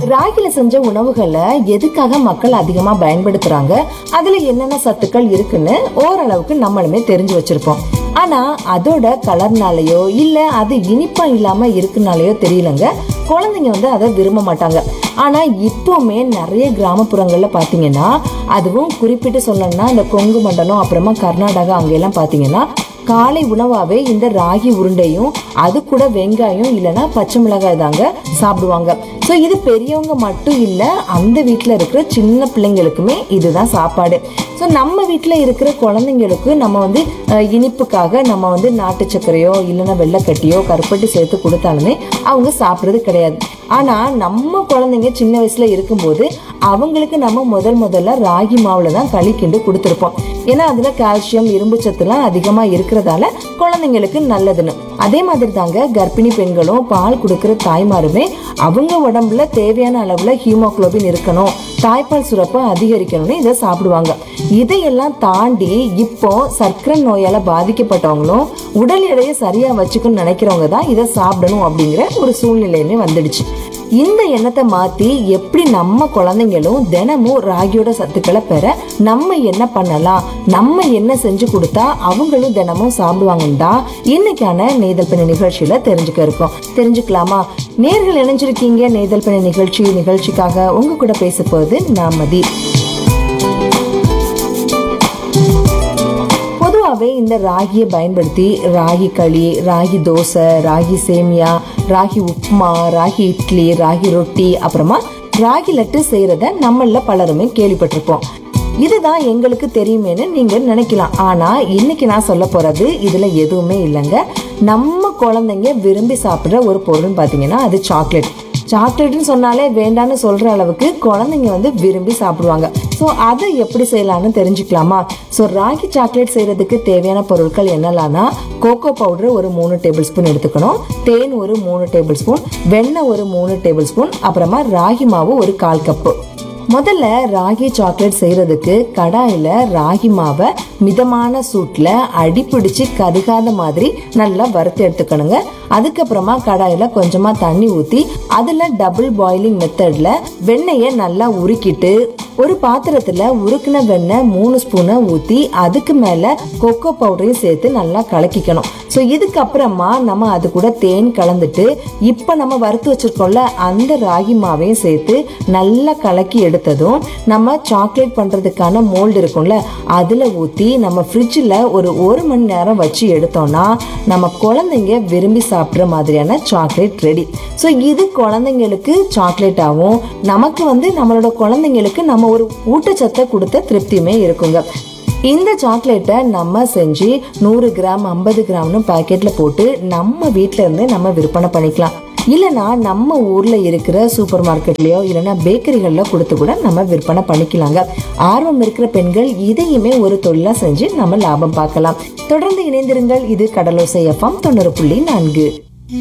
ராகில செஞ்ச உணவுகளை எதுக்காக மக்கள் அதிகமா பயன்படுத்துறாங்க அதுல என்னென்ன சத்துக்கள் இருக்குன்னு ஓரளவுக்கு நம்மளுமே தெரிஞ்சு வச்சிருப்போம் ஆனா அதோட கலர்னாலயோ இல்ல அது இனிப்பா இல்லாம இருக்குனாலயோ தெரியலங்க குழந்தைங்க வந்து அதை விரும்ப மாட்டாங்க ஆனா இப்போவுமே நிறைய கிராமப்புறங்கள்ல பாத்தீங்கன்னா அதுவும் குறிப்பிட்டு சொல்லணும்னா இந்த கொங்கு மண்டலம் அப்புறமா கர்நாடகா அங்கெல்லாம் பாத்தீங்கன்னா காலை உணவாவே இந்த ராகி உருண்டையும் அது கூட வெங்காயம் இல்லைன்னா பச்சை மிளகாய் தாங்க சாப்பிடுவாங்க ஸோ இது பெரியவங்க மட்டும் இல்லை அந்த வீட்டில் இருக்கிற சின்ன பிள்ளைங்களுக்குமே இதுதான் சாப்பாடு ஸோ நம்ம வீட்டில் இருக்கிற குழந்தைங்களுக்கு நம்ம வந்து அஹ், இனிப்புக்காக நம்ம வந்து நாட்டு சர்க்கரையோ இல்லைன்னா வெள்ளைக்கட்டியோ கருப்பட்டி சேர்த்து கொடுத்தாலுமே அவங்க சாப்பிட்றது கிடையாது ஆனால் நம்ம குழந்தைங்க சின்ன வயசுல இருக்கும்போது அவங்களுக்கு நம்ம முதல் முதல்ல ராகி மாவுல தான் களி கிண்டு கொடுத்துருப்போம் ஏன்னா அதுல கால்சியம் இரும்பு சத்துலாம் அதிகமா இருக்கிறதால குழந்தைங்களுக்கு நல்லதுன்னு அதே மாதிரி தாங்க கர்ப்பிணி பெண்களும் பால் கொடுக்கிற தாய்மாருமே அவங்க உடம்புல தேவையான அளவுல ஹீமோகுளோபின் இருக்கணும் தாய்ப்பால் சுரப்பை அதிகரிக்கணும்னு இதை சாப்பிடுவாங்க இதையெல்லாம் தாண்டி இப்போ சர்க்கரை நோயால பாதிக்கப்பட்டவங்களும் உடல் எடையை சரியா வச்சுக்கணும்னு நினைக்கிறவங்க தான் இதை சாப்பிடணும் அப்படிங்கிற ஒரு சூழ்நிலையுமே வந்துடுச்சு இந்த எண்ணத்தை மாத்தி எப்படி நம்ம குழந்தைங்களும் தினமும் ராகியோட சத்துக்களை பெற நம்ம என்ன பண்ணலாம் நம்ம என்ன செஞ்சு கொடுத்தா அவங்களும் தினமும் சாப்பிடுவாங்கன்னு தான் இன்னைக்கான நெய்தல் பணி நிகழ்ச்சியில தெரிஞ்சுக்க இருக்கோம் தெரிஞ்சுக்கலாமா நேர்கள் இணைஞ்சிருக்கீங்க நெய்தல் பணி நிகழ்ச்சி நிகழ்ச்சிக்காக உங்க கூட பேச போகுது நான் மதி பொதுவாகவே இந்த ராகியை பயன்படுத்தி ராகி களி ராகி தோசை ராகி சேமியா ராகி உப்புமா ராகி இட்லி ராகி ரொட்டி அப்புறமா ராகி லட்டு செய்யறத நம்மள பலருமே கேள்விப்பட்டிருப்போம் இதுதான் எங்களுக்கு தெரியுமேன்னு நீங்க நினைக்கலாம் ஆனா இன்னைக்கு நான் சொல்ல போறது இதுல எதுவுமே இல்லைங்க நம்ம குழந்தைங்க விரும்பி சாப்பிடுற ஒரு பொருள்னு பாத்தீங்கன்னா அது சாக்லேட் சாக்லேட்னு சொன்னாலே வேண்டான்னு சொல்ற அளவுக்கு குழந்தைங்க வந்து விரும்பி சாப்பிடுவாங்க ஸோ அதை எப்படி செய்யலாம்னு தெரிஞ்சுக்கலாமா ஸோ ராகி சாக்லேட் செய்யறதுக்கு தேவையான பொருட்கள் என்னெல்லாம்னா கோகோ பவுடர் ஒரு மூணு டேபிள் ஸ்பூன் எடுத்துக்கணும் தேன் ஒரு மூணு டேபிள் ஸ்பூன் வெண்ணெய் ஒரு மூணு டேபிள் ஸ்பூன் அப்புறமா ராகி மாவு ஒரு கால் கப்பு முதல்ல ராகி சாக்லேட் செய்யறதுக்கு கடாயில ராகி மாவை மிதமான சூட்ல அடிப்பிடிச்சு கருகாத மாதிரி நல்லா வறுத்து எடுத்துக்கணுங்க அதுக்கப்புறமா கடாயில கொஞ்சமா தண்ணி ஊத்தி அதுல டபுள் பாயிலிங் மெத்தட்ல வெண்ணெயை நல்லா உருக்கிட்டு ஒரு பாத்திரத்துல உருக்குன வெண்ணெய் மூணு ஸ்பூனை ஊத்தி அதுக்கு மேல கொக்கோ பவுடரையும் சேர்த்து நல்லா கலக்கிக்கணும் ஸோ இதுக்கப்புறமா நம்ம அது கூட தேன் கலந்துட்டு இப்போ நம்ம வறுத்து வச்சிருக்கோம்ல அந்த ராகி மாவையும் சேர்த்து நல்லா கலக்கி எடுத்ததும் நம்ம சாக்லேட் பண்றதுக்கான மோல்டு இருக்கும்ல அதுல ஊத்தி நம்ம ஃப்ரிட்ஜில் ஒரு ஒரு மணி நேரம் வச்சு எடுத்தோம்னா நம்ம குழந்தைங்க விரும்பி சாப்பிட்ற மாதிரியான சாக்லேட் ரெடி ஸோ இது குழந்தைங்களுக்கு சாக்லேட்டாகவும் நமக்கு வந்து நம்மளோட குழந்தைங்களுக்கு நம்ம ஒரு ஊட்டச்சத்தை கொடுத்த திருப்தியுமே இருக்குங்க இந்த சாக்லேட்டை நம்ம செஞ்சு நூறு கிராம் ஐம்பது கிராம்னு பாக்கெட்ல போட்டு நம்ம வீட்ல இருந்து நம்ம விற்பனை பண்ணிக்கலாம் இல்லைனா நம்ம ஊர்ல இருக்கிற சூப்பர் மார்க்கெட்லயோ இல்லைன்னா பேக்கரிகள்ல கொடுத்து கூட நம்ம விற்பனை பண்ணிக்கலாங்க ஆர்வம் இருக்கிற பெண்கள் இதையுமே ஒரு தொழிலா செஞ்சு நம்ம லாபம் பார்க்கலாம் தொடர்ந்து இணைந்திருங்கள் இது கடலோசை எஃப்எம் தொண்ணூறு புள்ளி நான்கு